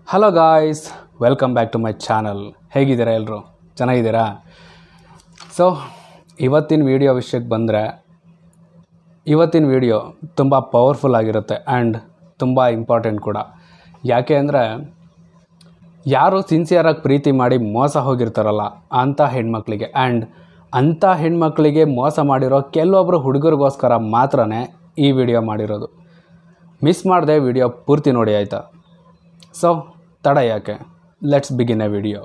hello guys welcome back to my channel ಹೇಗಿದ್ದೀರಾ ಎಲ್ಲರೂ ಚೆನ್ನಾಗಿದ್ದೀರಾ ಸೊ ಇವತ್ತಿನ ವಿಡಿಯೋ ವಿಷಯಕ್ಕೆ ಬಂದರೆ ಇವತ್ತಿನ ವಿಡಿಯೋ ತುಂಬ ಪವರ್ಫುಲ್ ಆಗಿರುತ್ತೆ ಆ್ಯಂಡ್ ತುಂಬ ಇಂಪಾರ್ಟೆಂಟ್ ಕೂಡ ಯಾಕೆ ಅಂದರೆ ಯಾರು ಸಿನ್ಸಿಯರಾಗಿ ಪ್ರೀತಿ ಮಾಡಿ ಮೋಸ ಹೋಗಿರ್ತಾರಲ್ಲ ಅಂಥ ಹೆಣ್ಮಕ್ಳಿಗೆ ಆ್ಯಂಡ್ ಅಂಥ ಹೆಣ್ಮಕ್ಳಿಗೆ ಮೋಸ ಮಾಡಿರೋ ಕೆಲವೊಬ್ಬರು ಹುಡುಗರಿಗೋಸ್ಕರ ಮಾತ್ರನೇ ಈ ವಿಡಿಯೋ ಮಾಡಿರೋದು ಮಿಸ್ ಮಾಡದೆ ವಿಡಿಯೋ ಪೂರ್ತಿ ನೋಡಿ ಆಯಿತಾ ಸೊ ತಡ ಯಾಕೆ ಲೆಟ್ಸ್ ಬಿಗಿನ್ ಎ ವಿಡಿಯೋ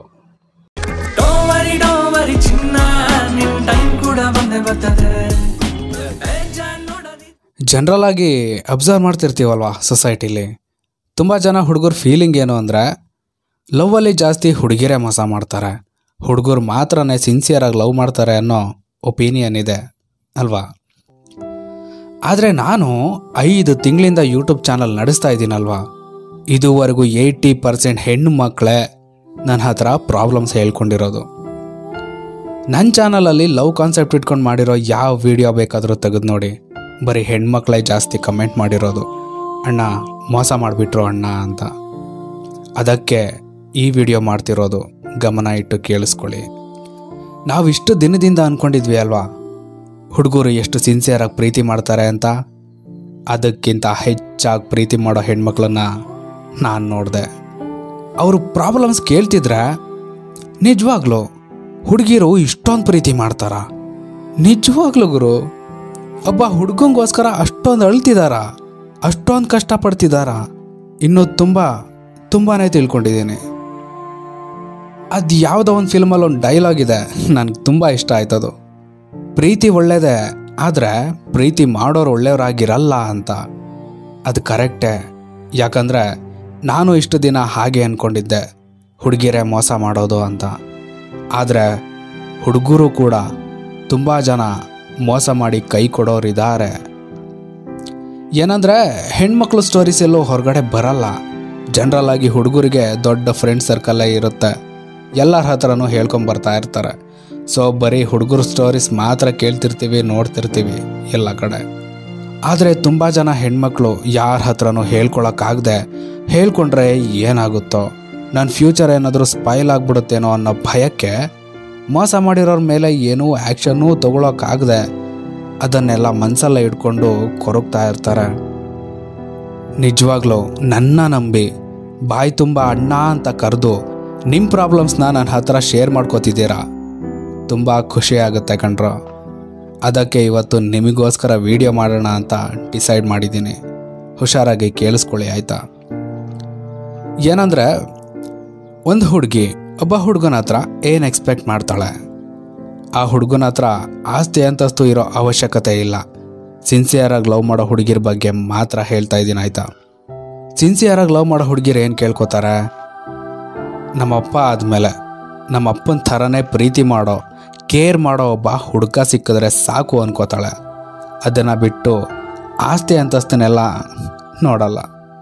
ಡೋವರಿ ಡೋವರಿ ಚಿನ್ನ ನಿನ್ ಟೈಮ್ ಕೂಡ ಬಂದೆ ಬರ್ತದೆ ಬೇಜಾನ್ ನೋಡದಿ ಜನರಲ್ ಆಗಿ ಅಬ್ಸರ್ವ್ ಮಾಡ್ತಿರ್ತೀವಲ್ವ ಸೊಸೈಟಿಲಿ ತುಂಬ ಜನ ಹುಡುಗರ ಫೀಲಿಂಗ್ ಏನು ಅಂದರೆ ಲವ್ವಲ್ಲಿ ಜಾಸ್ತಿ ಹುಡುಗಿರೇ ಮೋಸ ಮಾಡ್ತಾರೆ ಹುಡುಗರು ಮಾತ್ರನೇ ಸಿನ್ಸಿಯರಾಗಿ ಲವ್ ಮಾಡ್ತಾರೆ ಅನ್ನೋ ಒಪಿನಿಯನ್ ಇದೆ ಅಲ್ವಾ ಆದರೆ ನಾನು ಐದು ತಿಂಗಳಿಂದ ಯೂಟ್ಯೂಬ್ ಚಾನಲ್ ನಡೆಸ್ತಾ ಇದ್ದೀನಲ್ವಾ ಇದುವರೆಗೂ ಏಯ್ಟಿ ಪರ್ಸೆಂಟ್ ಹೆಣ್ಣು ಮಕ್ಕಳೇ ನನ್ನ ಹತ್ರ ಪ್ರಾಬ್ಲಮ್ಸ್ ಹೇಳ್ಕೊಂಡಿರೋದು ನನ್ನ ಚಾನಲಲ್ಲಿ ಲವ್ ಕಾನ್ಸೆಪ್ಟ್ ಇಟ್ಕೊಂಡು ಮಾಡಿರೋ ಯಾವ ವಿಡಿಯೋ ಬೇಕಾದರೂ ತೆಗೆದು ನೋಡಿ ಬರೀ ಹೆಣ್ಮಕ್ಳೇ ಜಾಸ್ತಿ ಕಮೆಂಟ್ ಮಾಡಿರೋದು ಅಣ್ಣ ಮೋಸ ಮಾಡಿಬಿಟ್ರು ಅಣ್ಣ ಅಂತ ಅದಕ್ಕೆ ಈ ವಿಡಿಯೋ ಮಾಡ್ತಿರೋದು ಗಮನ ಇಟ್ಟು ಕೇಳಿಸ್ಕೊಳ್ಳಿ ನಾವು ಇಷ್ಟು ದಿನದಿಂದ ಅಂದ್ಕೊಂಡಿದ್ವಿ ಅಲ್ವಾ ಹುಡುಗರು ಎಷ್ಟು ಸಿನ್ಸಿಯರಾಗಿ ಪ್ರೀತಿ ಮಾಡ್ತಾರೆ ಅಂತ ಅದಕ್ಕಿಂತ ಹೆಚ್ಚಾಗಿ ಪ್ರೀತಿ ಮಾಡೋ ಹೆಣ್ಮಕ್ಳನ್ನ ನಾನು ನೋಡಿದೆ ಅವರು ಪ್ರಾಬ್ಲಮ್ಸ್ ಕೇಳ್ತಿದ್ರೆ ನಿಜವಾಗ್ಲೂ ಹುಡುಗಿರು ಇಷ್ಟೊಂದು ಪ್ರೀತಿ ಮಾಡ್ತಾರ ನಿಜವಾಗ್ಲೂ ಗುರು ಒಬ್ಬ ಹುಡುಗಂಗೋಸ್ಕರ ಅಷ್ಟೊಂದು ಅಳ್ತಿದಾರ ಅಷ್ಟೊಂದು ಕಷ್ಟಪಡ್ತಿದಾರ ಇನ್ನೂ ತುಂಬ ತುಂಬಾ ತಿಳ್ಕೊಂಡಿದ್ದೀನಿ ಅದು ಯಾವುದೋ ಒಂದು ಫಿಲ್ಮಲ್ಲಿ ಒಂದು ಡೈಲಾಗ್ ಇದೆ ನನಗೆ ತುಂಬ ಇಷ್ಟ ಆಯ್ತದು ಪ್ರೀತಿ ಒಳ್ಳೇದೇ ಆದರೆ ಪ್ರೀತಿ ಮಾಡೋರು ಒಳ್ಳೆಯವರಾಗಿರಲ್ಲ ಅಂತ ಅದು ಕರೆಕ್ಟೇ ಯಾಕಂದರೆ ನಾನು ಇಷ್ಟು ದಿನ ಹಾಗೆ ಅಂದ್ಕೊಂಡಿದ್ದೆ ಹುಡುಗಿರೇ ಮೋಸ ಮಾಡೋದು ಅಂತ ಆದರೆ ಹುಡುಗರು ಕೂಡ ತುಂಬ ಜನ ಮೋಸ ಮಾಡಿ ಕೈ ಕೊಡೋರಿದ್ದಾರೆ ಏನಂದರೆ ಹೆಣ್ಮಕ್ಳು ಸ್ಟೋರೀಸ್ ಎಲ್ಲೂ ಹೊರಗಡೆ ಬರಲ್ಲ ಜನರಲ್ ಆಗಿ ಹುಡುಗರಿಗೆ ದೊಡ್ಡ ಫ್ರೆಂಡ್ ಸರ್ಕಲ್ಲೇ ಇರುತ್ತೆ ಎಲ್ಲರ ಹತ್ರನೂ ಹೇಳ್ಕೊಂಬರ್ತಾ ಇರ್ತಾರೆ ಸೊ ಬರೀ ಹುಡುಗರು ಸ್ಟೋರೀಸ್ ಮಾತ್ರ ಕೇಳ್ತಿರ್ತೀವಿ ನೋಡ್ತಿರ್ತೀವಿ ಎಲ್ಲ ಕಡೆ ಆದರೆ ತುಂಬ ಜನ ಹೆಣ್ಮಕ್ಳು ಯಾರ ಹತ್ರನೂ ಹೇಳ್ಕೊಳಕ್ಕಾಗದೆ ಹೇಳ್ಕೊಂಡ್ರೆ ಏನಾಗುತ್ತೋ ನನ್ನ ಫ್ಯೂಚರ್ ಏನಾದರೂ ಸ್ಪೈಲ್ ಆಗ್ಬಿಡುತ್ತೇನೋ ಅನ್ನೋ ಭಯಕ್ಕೆ ಮೋಸ ಮಾಡಿರೋರ ಮೇಲೆ ಏನೂ ಆ್ಯಕ್ಷನ್ನೂ ತಗೊಳಕ್ಕಾಗದೆ ಅದನ್ನೆಲ್ಲ ಮನಸ್ಸಲ್ಲೇ ಇಟ್ಕೊಂಡು ಕೊರಗ್ತಾ ಇರ್ತಾರೆ ನಿಜವಾಗ್ಲೂ ನನ್ನ ನಂಬಿ ಬಾಯಿ ತುಂಬ ಅಣ್ಣ ಅಂತ ಕರೆದು ನಿಮ್ಮ ಪ್ರಾಬ್ಲಮ್ಸ್ನ ನನ್ನ ಹತ್ರ ಶೇರ್ ಮಾಡ್ಕೋತಿದ್ದೀರಾ ತುಂಬ ಖುಷಿ ಆಗುತ್ತೆ ಕಣ್ರೋ ಅದಕ್ಕೆ ಇವತ್ತು ನಿಮಗೋಸ್ಕರ ವಿಡಿಯೋ ಮಾಡೋಣ ಅಂತ ಡಿಸೈಡ್ ಮಾಡಿದ್ದೀನಿ ಹುಷಾರಾಗಿ ಕೇಳಿಸ್ಕೊಳ್ಳಿ ಆಯಿತಾ ಏನಂದರೆ ಒಂದು ಹುಡುಗಿ ಒಬ್ಬ ಹುಡುಗನ ಹತ್ರ ಏನು ಎಕ್ಸ್ಪೆಕ್ಟ್ ಮಾಡ್ತಾಳೆ ಆ ಹುಡುಗನ ಹತ್ರ ಆಸ್ತಿ ಅಂತಸ್ತು ಇರೋ ಅವಶ್ಯಕತೆ ಇಲ್ಲ ಸಿನ್ಸಿಯರಾಗಿ ಲವ್ ಮಾಡೋ ಹುಡುಗಿರ ಬಗ್ಗೆ ಮಾತ್ರ ಹೇಳ್ತಾ ಇದ್ದೀನಿ ಆಯಿತಾ ಸಿನ್ಸಿಯರಾಗಿ ಲವ್ ಮಾಡೋ ಹುಡುಗಿರು ಏನು ಕೇಳ್ಕೊತಾರೆ ನಮ್ಮಪ್ಪ ಆದಮೇಲೆ ನಮ್ಮ ಅಪ್ಪನ ಥರನೇ ಪ್ರೀತಿ ಮಾಡೋ ಕೇರ್ ಮಾಡೋ ಒಬ್ಬ ಹುಡುಗ ಸಿಕ್ಕಿದ್ರೆ ಸಾಕು ಅನ್ಕೋತಾಳೆ ಅದನ್ನು ಬಿಟ್ಟು ಆಸ್ತಿ ಅಂತಸ್ತನ್ನೆಲ್ಲ ನೋಡಲ್ಲ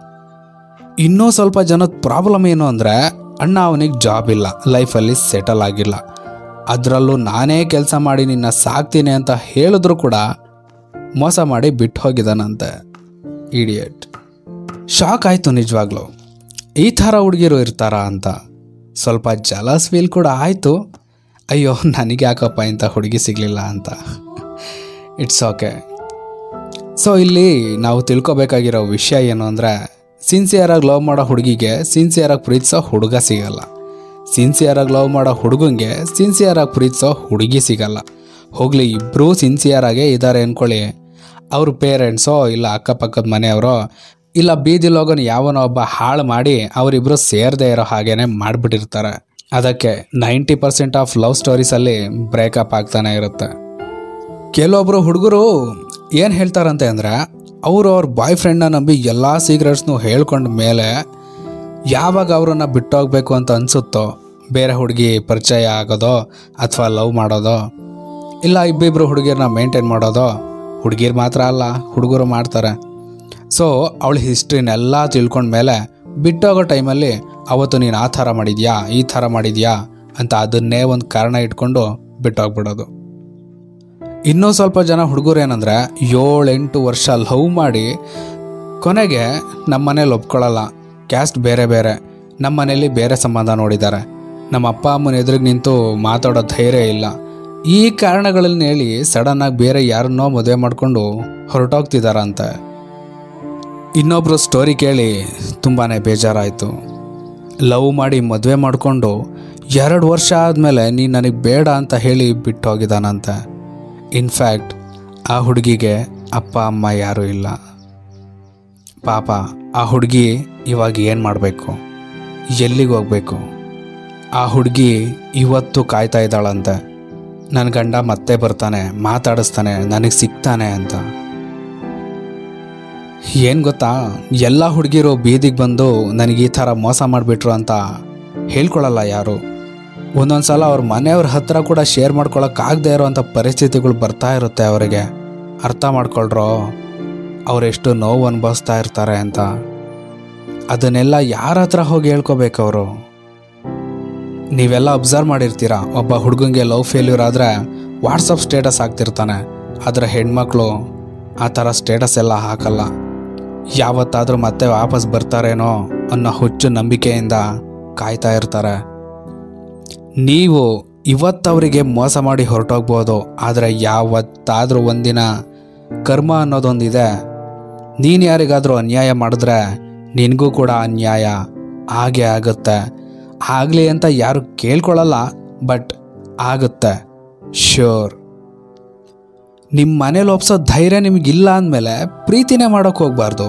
ಇನ್ನೂ ಸ್ವಲ್ಪ ಜನದ ಪ್ರಾಬ್ಲಮ್ ಏನು ಅಂದರೆ ಅಣ್ಣ ಅವನಿಗೆ ಜಾಬ್ ಇಲ್ಲ ಲೈಫಲ್ಲಿ ಸೆಟಲ್ ಆಗಿಲ್ಲ ಅದರಲ್ಲೂ ನಾನೇ ಕೆಲಸ ಮಾಡಿ ನಿನ್ನ ಸಾಕ್ತೀನಿ ಅಂತ ಹೇಳಿದ್ರು ಕೂಡ ಮೋಸ ಮಾಡಿ ಬಿಟ್ಟು ಹೋಗಿದ್ದಾನಂತೆ ಇಡಿಯಟ್ ಶಾಕ್ ಆಯಿತು ನಿಜವಾಗ್ಲೂ ಈ ಥರ ಹುಡುಗಿರು ಇರ್ತಾರಾ ಅಂತ ಸ್ವಲ್ಪ ಜಲಸ್ ಫೀಲ್ ಕೂಡ ಆಯಿತು ಅಯ್ಯೋ ನನಗೆ ಯಾಕಪ್ಪ ಇಂಥ ಹುಡುಗಿ ಸಿಗಲಿಲ್ಲ ಅಂತ ಇಟ್ಸ್ ಓಕೆ ಸೊ ಇಲ್ಲಿ ನಾವು ತಿಳ್ಕೊಬೇಕಾಗಿರೋ ವಿಷಯ ಏನು ಅಂದರೆ ಸಿನ್ಸಿಯರಾಗಿ ಲವ್ ಮಾಡೋ ಹುಡುಗಿಗೆ ಸಿನ್ಸಿಯರಾಗಿ ಪ್ರೀತಿಸೋ ಹುಡುಗ ಸಿಗಲ್ಲ ಸಿನ್ಸಿಯರಾಗಿ ಲವ್ ಮಾಡೋ ಹುಡುಗಂಗೆ ಸಿನ್ಸಿಯರಾಗಿ ಪ್ರೀತಿಸೋ ಹುಡುಗಿ ಸಿಗಲ್ಲ ಹೋಗಲಿ ಇಬ್ಬರೂ ಸಿನ್ಸಿಯರಾಗೇ ಇದ್ದಾರೆ ಅಂದ್ಕೊಳ್ಳಿ ಅವ್ರ ಪೇರೆಂಟ್ಸೋ ಇಲ್ಲ ಅಕ್ಕಪಕ್ಕದ ಮನೆಯವರೋ ಇಲ್ಲ ಬೀದಿಲ್ ಹೋಗೋನು ಯಾವನೋ ಒಬ್ಬ ಹಾಳು ಮಾಡಿ ಅವರಿಬ್ಬರು ಸೇರದೇ ಇರೋ ಹಾಗೇನೆ ಮಾಡಿಬಿಟ್ಟಿರ್ತಾರೆ ಅದಕ್ಕೆ ನೈಂಟಿ ಪರ್ಸೆಂಟ್ ಆಫ್ ಲವ್ ಸ್ಟೋರೀಸಲ್ಲಿ ಬ್ರೇಕಪ್ ಆಗ್ತಾನೆ ಇರುತ್ತೆ ಕೆಲವೊಬ್ಬರು ಹುಡುಗರು ಏನು ಹೇಳ್ತಾರಂತೆ ಅಂದರೆ ಅವರು ಅವ್ರ ಬಾಯ್ ಫ್ರೆಂಡ್ನ ನಂಬಿ ಎಲ್ಲ ಸೀಕ್ರೆಟ್ಸ್ನು ಹೇಳ್ಕೊಂಡ ಮೇಲೆ ಯಾವಾಗ ಅವರನ್ನು ಬಿಟ್ಟೋಗ್ಬೇಕು ಅಂತ ಅನಿಸುತ್ತೋ ಬೇರೆ ಹುಡುಗಿ ಪರಿಚಯ ಆಗೋದೋ ಅಥವಾ ಲವ್ ಮಾಡೋದೋ ಇಲ್ಲ ಇಬ್ಬಿಬ್ರು ಹುಡುಗಿರನ್ನ ಮೇಂಟೈನ್ ಮಾಡೋದೋ ಹುಡುಗಿರು ಮಾತ್ರ ಅಲ್ಲ ಹುಡುಗರು ಮಾಡ್ತಾರೆ ಸೊ ಅವಳ ಹಿಸ್ಟ್ರಿನೆಲ್ಲ ತಿಳ್ಕೊಂಡ್ಮೇಲೆ ಬಿಟ್ಟೋಗೋ ಟೈಮಲ್ಲಿ ಅವತ್ತು ನೀನು ಆ ಥರ ಮಾಡಿದ್ಯಾ ಈ ಥರ ಮಾಡಿದ್ಯಾ ಅಂತ ಅದನ್ನೇ ಒಂದು ಕಾರಣ ಇಟ್ಕೊಂಡು ಬಿಟ್ಟೋಗ್ಬಿಡೋದು ಇನ್ನೂ ಸ್ವಲ್ಪ ಜನ ಹುಡುಗರು ಏನಂದರೆ ಏಳೆಂಟು ವರ್ಷ ಲವ್ ಮಾಡಿ ಕೊನೆಗೆ ನಮ್ಮ ಮನೇಲಿ ಒಪ್ಕೊಳ್ಳಲ್ಲ ಕ್ಯಾಸ್ಟ್ ಬೇರೆ ಬೇರೆ ನಮ್ಮ ಮನೇಲಿ ಬೇರೆ ಸಂಬಂಧ ನೋಡಿದ್ದಾರೆ ನಮ್ಮ ಅಪ್ಪ ಅಮ್ಮನ ಎದುರಿಗೆ ನಿಂತು ಮಾತಾಡೋ ಧೈರ್ಯ ಇಲ್ಲ ಈ ಕಾರಣಗಳನ್ನ ಹೇಳಿ ಸಡನ್ನಾಗಿ ಬೇರೆ ಯಾರನ್ನೋ ಮದುವೆ ಮಾಡಿಕೊಂಡು ಹೊರಟೋಗ್ತಿದಾರಂತೆ ಇನ್ನೊಬ್ರು ಸ್ಟೋರಿ ಕೇಳಿ ತುಂಬಾ ಬೇಜಾರಾಯಿತು ಲವ್ ಮಾಡಿ ಮದುವೆ ಮಾಡಿಕೊಂಡು ಎರಡು ವರ್ಷ ಆದಮೇಲೆ ನೀನು ನನಗೆ ಬೇಡ ಅಂತ ಹೇಳಿ ಬಿಟ್ಟು ಹೋಗಿದ್ದಾನಂತೆ ಇನ್ಫ್ಯಾಕ್ಟ್ ಆ ಹುಡುಗಿಗೆ ಅಪ್ಪ ಅಮ್ಮ ಯಾರೂ ಇಲ್ಲ ಪಾಪ ಆ ಹುಡುಗಿ ಇವಾಗ ಏನು ಮಾಡಬೇಕು ಎಲ್ಲಿಗೆ ಹೋಗ್ಬೇಕು ಆ ಹುಡುಗಿ ಇವತ್ತು ಕಾಯ್ತಾ ಇದ್ದಾಳಂತೆ ನನ್ನ ಗಂಡ ಮತ್ತೆ ಬರ್ತಾನೆ ಮಾತಾಡಿಸ್ತಾನೆ ನನಗೆ ಸಿಗ್ತಾನೆ ಅಂತ ಏನು ಗೊತ್ತಾ ಎಲ್ಲ ಹುಡುಗಿರು ಬೀದಿಗೆ ಬಂದು ನನಗೆ ಈ ಥರ ಮೋಸ ಮಾಡಿಬಿಟ್ರು ಅಂತ ಹೇಳ್ಕೊಳ್ಳಲ್ಲ ಯಾರು ಒಂದೊಂದು ಸಲ ಅವ್ರ ಮನೆಯವ್ರ ಹತ್ರ ಕೂಡ ಶೇರ್ ಮಾಡ್ಕೊಳಕ್ಕಾಗದೇ ಇರೋವಂಥ ಪರಿಸ್ಥಿತಿಗಳು ಬರ್ತಾ ಇರುತ್ತೆ ಅವರಿಗೆ ಅರ್ಥ ಮಾಡ್ಕೊಳ್ರೋ ಅವರೆಷ್ಟು ನೋವು ಅನುಭವಿಸ್ತಾ ಇರ್ತಾರೆ ಅಂತ ಅದನ್ನೆಲ್ಲ ಯಾರ ಹತ್ರ ಹೋಗಿ ಹೇಳ್ಕೋಬೇಕು ಅವರು ನೀವೆಲ್ಲ ಅಬ್ಸರ್ವ್ ಮಾಡಿರ್ತೀರ ಒಬ್ಬ ಹುಡುಗಂಗೆ ಲವ್ ಫೇಲ್ಯೂರ್ ಆದರೆ ವಾಟ್ಸಪ್ ಸ್ಟೇಟಸ್ ಹಾಕ್ತಿರ್ತಾನೆ ಆದರೆ ಹೆಣ್ಮಕ್ಳು ಆ ಥರ ಸ್ಟೇಟಸ್ ಎಲ್ಲ ಹಾಕಲ್ಲ ಯಾವತ್ತಾದರೂ ಮತ್ತೆ ವಾಪಸ್ ಬರ್ತಾರೇನೋ ಅನ್ನೋ ಹುಚ್ಚು ನಂಬಿಕೆಯಿಂದ ಕಾಯ್ತಾ ಇರ್ತಾರೆ ನೀವು ಇವತ್ತವರಿಗೆ ಮೋಸ ಮಾಡಿ ಹೊರಟೋಗ್ಬೋದು ಆದರೆ ಯಾವತ್ತಾದರೂ ಒಂದಿನ ಕರ್ಮ ಅನ್ನೋದೊಂದಿದೆ ನೀನು ಯಾರಿಗಾದರೂ ಅನ್ಯಾಯ ಮಾಡಿದ್ರೆ ನಿನಗೂ ಕೂಡ ಅನ್ಯಾಯ ಹಾಗೆ ಆಗುತ್ತೆ ಆಗಲಿ ಅಂತ ಯಾರು ಕೇಳ್ಕೊಳ್ಳಲ್ಲ ಬಟ್ ಆಗುತ್ತೆ ಶ್ಯೂರ್ ನಿಮ್ಮ ಮನೇಲಿ ಒಪ್ಸೋ ಧೈರ್ಯ ನಿಮಗಿಲ್ಲ ಅಂದಮೇಲೆ ಪ್ರೀತಿನೇ ಮಾಡೋಕೆ ಹೋಗ್ಬಾರ್ದು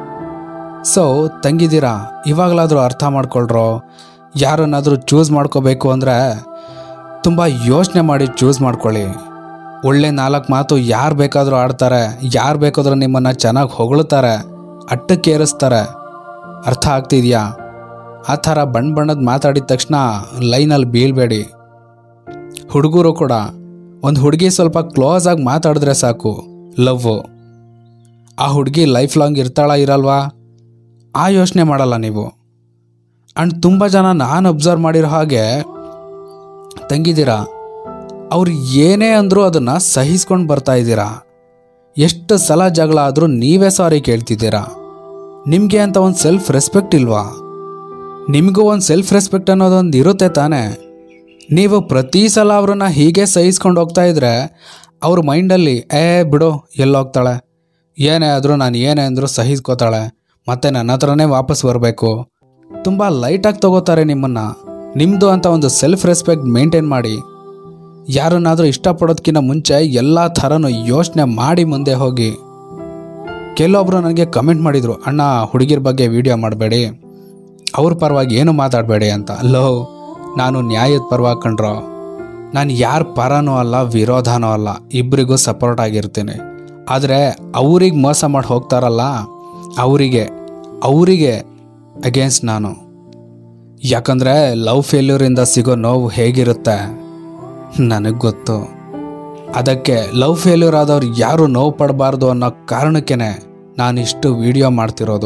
ಸೊ ತಂಗಿದ್ದೀರಾ ಇವಾಗಲಾದರೂ ಅರ್ಥ ಮಾಡ್ಕೊಳ್ರೋ ಯಾರನ್ನಾದರೂ ಚೂಸ್ ಮಾಡ್ಕೋಬೇಕು ಅಂದರೆ ತುಂಬ ಯೋಚನೆ ಮಾಡಿ ಚೂಸ್ ಮಾಡ್ಕೊಳ್ಳಿ ಒಳ್ಳೆ ನಾಲ್ಕು ಮಾತು ಯಾರು ಬೇಕಾದರೂ ಆಡ್ತಾರೆ ಯಾರು ಬೇಕಾದರೂ ನಿಮ್ಮನ್ನು ಚೆನ್ನಾಗಿ ಹೊಗಳ್ತಾರೆ ಅಟ್ಟಕ್ಕೇರಿಸ್ತಾರೆ ಅರ್ಥ ಆಗ್ತಿದ್ಯಾ ಆ ಥರ ಬಣ್ಣ ಬಣ್ಣದ ಮಾತಾಡಿದ ತಕ್ಷಣ ಲೈನಲ್ಲಿ ಬೀಳ್ಬೇಡಿ ಹುಡುಗರು ಕೂಡ ಒಂದು ಹುಡುಗಿ ಸ್ವಲ್ಪ ಕ್ಲೋಸ್ ಆಗಿ ಮಾತಾಡಿದ್ರೆ ಸಾಕು ಲವ್ವು ಆ ಹುಡುಗಿ ಲೈಫ್ ಲಾಂಗ್ ಇರ್ತಾಳ ಇರಲ್ವಾ ಆ ಯೋಚನೆ ಮಾಡಲ್ಲ ನೀವು ಆ್ಯಂಡ್ ತುಂಬ ಜನ ನಾನು ಅಬ್ಸರ್ವ್ ಮಾಡಿರೋ ಹಾಗೆ ತಂಗಿದ್ದೀರಾ ಅವ್ರು ಏನೇ ಅಂದರೂ ಅದನ್ನು ಸಹಿಸ್ಕೊಂಡು ಬರ್ತಾ ಇದ್ದೀರಾ ಎಷ್ಟು ಸಲ ಜಗಳ ಆದರೂ ನೀವೇ ಸಾರಿ ಕೇಳ್ತಿದ್ದೀರಾ ನಿಮಗೆ ಅಂತ ಒಂದು ಸೆಲ್ಫ್ ರೆಸ್ಪೆಕ್ಟ್ ಇಲ್ವಾ ನಿಮಗೂ ಒಂದು ಸೆಲ್ಫ್ ರೆಸ್ಪೆಕ್ಟ್ ಅನ್ನೋದೊಂದು ಇರುತ್ತೆ ತಾನೇ ನೀವು ಪ್ರತಿ ಸಲ ಅವ್ರನ್ನ ಹೀಗೆ ಸಹಿಸ್ಕೊಂಡು ಹೋಗ್ತಾ ಇದ್ರೆ ಅವ್ರ ಮೈಂಡಲ್ಲಿ ಏ ಬಿಡು ಎಲ್ಲೋಗ್ತಾಳೆ ಏನೇ ಆದರೂ ನಾನು ಏನೇ ಅಂದರೂ ಸಹಿಸ್ಕೋತಾಳೆ ಮತ್ತೆ ನನ್ನ ಹತ್ರನೇ ವಾಪಸ್ ಬರಬೇಕು ತುಂಬ ಲೈಟಾಗಿ ತಗೋತಾರೆ ನಿಮ್ಮನ್ನು ನಿಮ್ಮದು ಅಂತ ಒಂದು ಸೆಲ್ಫ್ ರೆಸ್ಪೆಕ್ಟ್ ಮೇಂಟೈನ್ ಮಾಡಿ ಯಾರನ್ನಾದರೂ ಇಷ್ಟಪಡೋದಕ್ಕಿಂತ ಮುಂಚೆ ಎಲ್ಲ ಥರನೂ ಯೋಚನೆ ಮಾಡಿ ಮುಂದೆ ಹೋಗಿ ಕೆಲವೊಬ್ರು ನನಗೆ ಕಮೆಂಟ್ ಮಾಡಿದರು ಅಣ್ಣ ಹುಡುಗಿರ ಬಗ್ಗೆ ವಿಡಿಯೋ ಮಾಡಬೇಡಿ ಅವ್ರ ಪರವಾಗಿ ಏನು ಮಾತಾಡಬೇಡಿ ಅಂತ ಲೋ ನಾನು ನ್ಯಾಯದ ಪರವಾಗಿ ಕಂಡ್ರೋ ನಾನು ಯಾರ ಪರನೂ ಅಲ್ಲ ವಿರೋಧನೂ ಅಲ್ಲ ಇಬ್ಬರಿಗೂ ಸಪೋರ್ಟ್ ಆಗಿರ್ತೀನಿ ಆದರೆ ಅವ್ರಿಗೆ ಮೋಸ ಮಾಡಿ ಹೋಗ್ತಾರಲ್ಲ ಅವರಿಗೆ ಅವರಿಗೆ ಅಗೇನ್ಸ್ಟ್ ನಾನು ಯಾಕಂದರೆ ಲವ್ ಫೇಲ್ಯೂರಿಂದ ಸಿಗೋ ನೋವು ಹೇಗಿರುತ್ತೆ ನನಗೆ ಗೊತ್ತು ಅದಕ್ಕೆ ಲವ್ ಫೇಲ್ಯೂರ್ ಆದವ್ರು ಯಾರು ನೋವು ಪಡಬಾರ್ದು ಅನ್ನೋ ಕಾರಣಕ್ಕೇ ನಾನು ಇಷ್ಟು ವಿಡಿಯೋ ಮಾಡ್ತಿರೋದು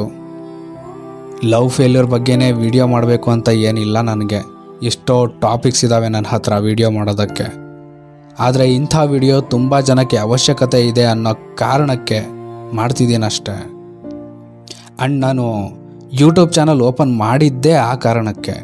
ಲವ್ ಫೇಲ್ಯೂರ್ ಬಗ್ಗೆನೇ ವಿಡಿಯೋ ಮಾಡಬೇಕು ಅಂತ ಏನಿಲ್ಲ ನನಗೆ ಎಷ್ಟೋ ಟಾಪಿಕ್ಸ್ ಇದ್ದಾವೆ ನನ್ನ ಹತ್ರ ವಿಡಿಯೋ ಮಾಡೋದಕ್ಕೆ ಆದರೆ ಇಂಥ ವಿಡಿಯೋ ತುಂಬ ಜನಕ್ಕೆ ಅವಶ್ಯಕತೆ ಇದೆ ಅನ್ನೋ ಕಾರಣಕ್ಕೆ ಮಾಡ್ತಿದ್ದೀನಿ ಅಷ್ಟೇ ಆ್ಯಂಡ್ ನಾನು ಯೂಟ್ಯೂಬ್ ಚಾನಲ್ ಓಪನ್ ಮಾಡಿದ್ದೇ ಆ ಕಾರಣಕ್ಕೆ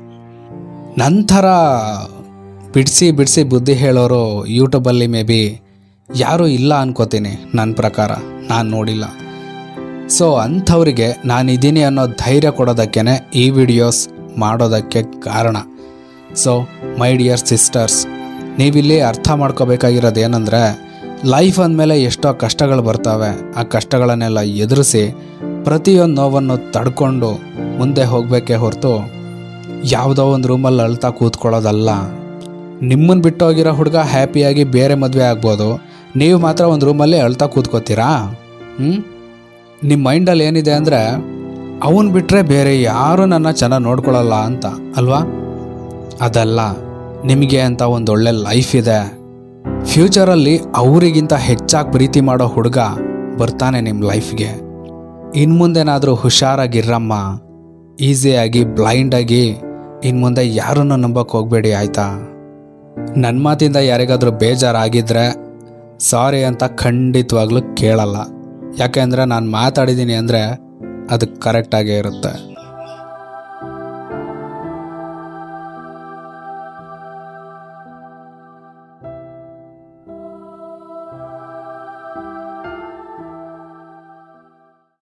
ನಂತರ ಬಿಡಿಸಿ ಬಿಡಿಸಿ ಬುದ್ಧಿ ಹೇಳೋರು ಯೂಟ್ಯೂಬಲ್ಲಿ ಮೇ ಬಿ ಯಾರೂ ಇಲ್ಲ ಅನ್ಕೋತೀನಿ ನನ್ನ ಪ್ರಕಾರ ನಾನು ನೋಡಿಲ್ಲ ಸೊ ಅಂಥವರಿಗೆ ನಾನಿದ್ದೀನಿ ಅನ್ನೋ ಧೈರ್ಯ ಕೊಡೋದಕ್ಕೇ ಈ ವಿಡಿಯೋಸ್ ಮಾಡೋದಕ್ಕೆ ಕಾರಣ ಸೊ ಮೈ ಡಿಯರ್ ಸಿಸ್ಟರ್ಸ್ ನೀವಿಲ್ಲಿ ಅರ್ಥ ಮಾಡ್ಕೋಬೇಕಾಗಿರೋದು ಏನಂದರೆ ಲೈಫ್ ಅಂದಮೇಲೆ ಎಷ್ಟೋ ಕಷ್ಟಗಳು ಬರ್ತವೆ ಆ ಕಷ್ಟಗಳನ್ನೆಲ್ಲ ಎದುರಿಸಿ ಪ್ರತಿಯೊಂದು ನೋವನ್ನು ತಡ್ಕೊಂಡು ಮುಂದೆ ಹೋಗಬೇಕೇ ಹೊರತು ಯಾವುದೋ ಒಂದು ರೂಮಲ್ಲಿ ಅಳ್ತಾ ಕೂತ್ಕೊಳ್ಳೋದಲ್ಲ ನಿಮ್ಮನ್ನು ಬಿಟ್ಟು ಹೋಗಿರೋ ಹುಡುಗ ಹ್ಯಾಪಿಯಾಗಿ ಬೇರೆ ಮದುವೆ ಆಗ್ಬೋದು ನೀವು ಮಾತ್ರ ಒಂದು ರೂಮಲ್ಲಿ ಅಳ್ತಾ ಕೂತ್ಕೋತೀರಾ ಹ್ಞೂ ನಿಮ್ಮ ಮೈಂಡಲ್ಲಿ ಏನಿದೆ ಅಂದರೆ ಅವನು ಬಿಟ್ಟರೆ ಬೇರೆ ಯಾರೂ ನನ್ನ ಚೆನ್ನಾಗಿ ನೋಡ್ಕೊಳ್ಳಲ್ಲ ಅಂತ ಅಲ್ವಾ ಅದಲ್ಲ ನಿಮಗೆ ಅಂತ ಒಂದು ಒಳ್ಳೆ ಲೈಫ್ ಇದೆ ಫ್ಯೂಚರಲ್ಲಿ ಅವರಿಗಿಂತ ಹೆಚ್ಚಾಗಿ ಪ್ರೀತಿ ಮಾಡೋ ಹುಡುಗ ಬರ್ತಾನೆ ನಿಮ್ಮ ಲೈಫ್ಗೆ ಇನ್ನು ಮುಂದೆನಾದರೂ ಹುಷಾರಾಗಿರ್ರಮ್ಮ ಈಸಿಯಾಗಿ ಬ್ಲೈಂಡಾಗಿ ಇನ್ನು ಮುಂದೆ ಯಾರನ್ನು ನಂಬಕ್ಕೆ ಹೋಗಬೇಡಿ ಆಯಿತಾ ನನ್ನ ಮಾತಿಂದ ಯಾರಿಗಾದರೂ ಬೇಜಾರಾಗಿದ್ದರೆ ಸಾರಿ ಅಂತ ಖಂಡಿತವಾಗ್ಲೂ ಕೇಳಲ್ಲ ಯಾಕೆಂದರೆ ನಾನು ಮಾತಾಡಿದ್ದೀನಿ ಅಂದರೆ ಅದು ಕರೆಕ್ಟಾಗೇ ಇರುತ್ತೆ